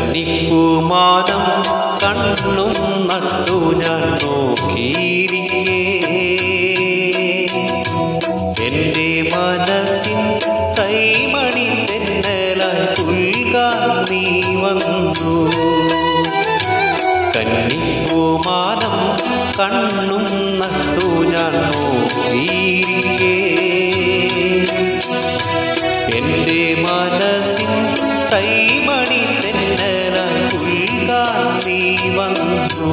കന്നിപ്പൂമാനം കണ്ണും നട്ടു ഞാൻ നോക്കിയിരിക്കേ എന്റെ മനസ്സിൻ കൈമണി തെന്നലായി പുൽകാൻ നീ വന്നു കന്നിപ്പൂമാനം കണ്ണും നട്ടു ഞാൻ നോക്കിയിരിക്കേ എന്റെ മനസ്സിൻ കൈമണി തെന്നലായി പുൽകാൻ നീ വന്നു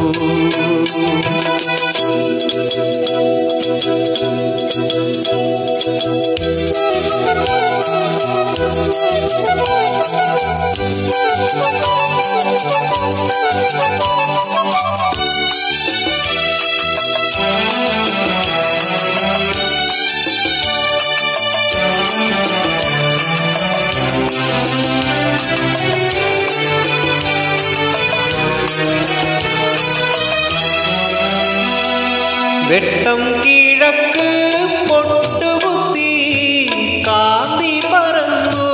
വെട്ടം കിഴക്ക് പൊട്ടുകുത്തി കാന്തി പറന്നു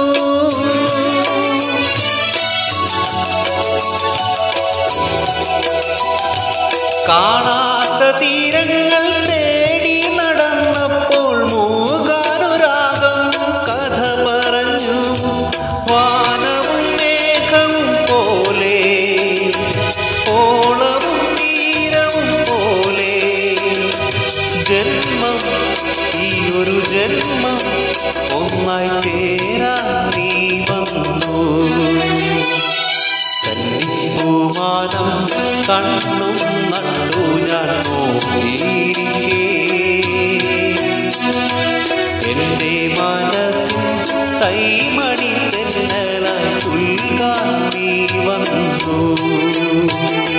കാണാത്ത തീരങ്ങൾ തേടി നടന്നപ്പോൾ മൂകാനുരാഗം കഥ പറഞ്ഞു വാനവും മേഘവും പോലെ ഓളവും തീരവും പോലെ ജന്മം ഈ ഒരു ജന്മം ഒന്നായി ചേരാൻ നീ വന്നു കന്നിപ്പൂമാനം കണ്ണും നട്ടു ഞാൻ നോക്കിയിരിക്കേ എന്റെ മനസ്സിൽ കൈമണി തെന്നലായി പുൽകാൻ നീ വന്നു